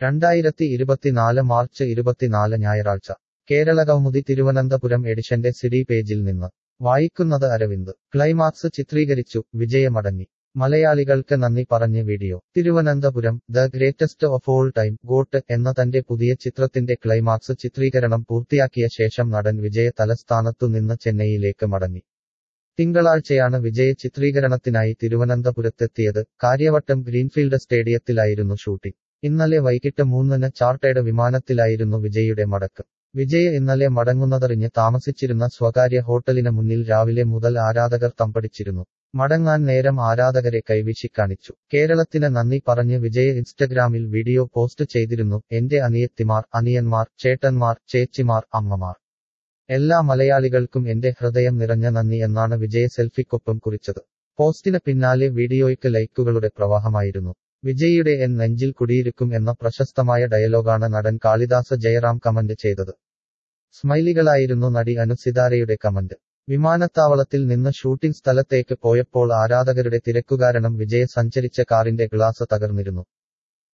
രണ്ടായിരത്തി ഇരുപത്തിനാല് മാർച്ച് ഇരുപത്തിനാല് ഞായറാഴ്ച കേരളകൗമുദി തിരുവനന്തപുരം എഡിഷന്റെ സിഡി പേജിൽ നിന്ന് വായിക്കുന്നത് അരവിന്ദ് ക്ലൈമാക്സ് ചിത്രീകരിച്ചു വിജയമടങ്ങി മലയാളികൾക്ക് നന്ദി പറഞ്ഞ് video Thiruvananthapuram the greatest of all time GOAT എന്ന തന്റെ പുതിയ ചിത്രത്തിന്റെ ക്ലൈമാക്സ് ചിത്രീകരണം പൂർത്തിയാക്കിയ ശേഷം നടൻ വിജയ തലസ്ഥാനത്തു നിന്ന് ചെന്നൈയിലേക്ക് മടങ്ങി തിങ്കളാഴ്ചയാണ് വിജയ ചിത്രീകരണത്തിനായി തിരുവനന്തപുരത്തെത്തിയത് കാര്യവട്ടം ഗ്രീൻഫീൽഡ് സ്റ്റേഡിയത്തിലായിരുന്നു ഷൂട്ടിംഗ് ഇന്നലെ വൈകിട്ട് മൂന്നിന് ചാർട്ടേഡ് വിമാനത്തിലായിരുന്നു വിജയുടെ മടക്കം വിജയ് ഇന്നലെ മടങ്ങുന്നതറിഞ്ഞ് താമസിച്ചിരുന്ന സ്വകാര്യ ഹോട്ടലിന് മുന്നിൽ രാവിലെ മുതൽ ആരാധകർ തമ്പടിച്ചിരുന്നു മടങ്ങാൻ നേരം ആരാധകരെ കൈവീശി കാണിച്ചു കേരളത്തിന് നന്ദി പറഞ്ഞ് വിജയ് ഇൻസ്റ്റഗ്രാമിൽ വീഡിയോ പോസ്റ്റ് ചെയ്തിരുന്നു എന്റെ അനിയത്തിമാർ അനിയന്മാർ ചേട്ടന്മാർ ചേച്ചിമാർ അമ്മമാർ എല്ലാ മലയാളികൾക്കും എന്റെ ഹൃദയം നിറഞ്ഞ നന്ദി എന്നാണ് വിജയ് സെൽഫിക്കൊപ്പം കുറിച്ചത് പോസ്റ്റിന് പിന്നാലെ വീഡിയോയ്ക്ക് ലൈക്കുകളുടെ പ്രവാഹമായിരുന്നു വിജയിയുടെ എൻ നെഞ്ചിൽ കുടിയിരിക്കും എന്ന പ്രശസ്തമായ ഡയലോഗാണ് നടൻ കാളിദാസ ജയറാം കമന്റ് ചെയ്തത് സ്മൈലികളായിരുന്നു നടി അനുസിതാരയുടെ കമന്റ് വിമാനത്താവളത്തിൽ നിന്ന് ഷൂട്ടിംഗ് സ്ഥലത്തേക്ക് പോയപ്പോൾ ആരാധകരുടെ തിരക്കുകാരണം വിജയ സഞ്ചരിച്ച കാറിന്റെ ഗ്ലാസ് തകർന്നിരുന്നു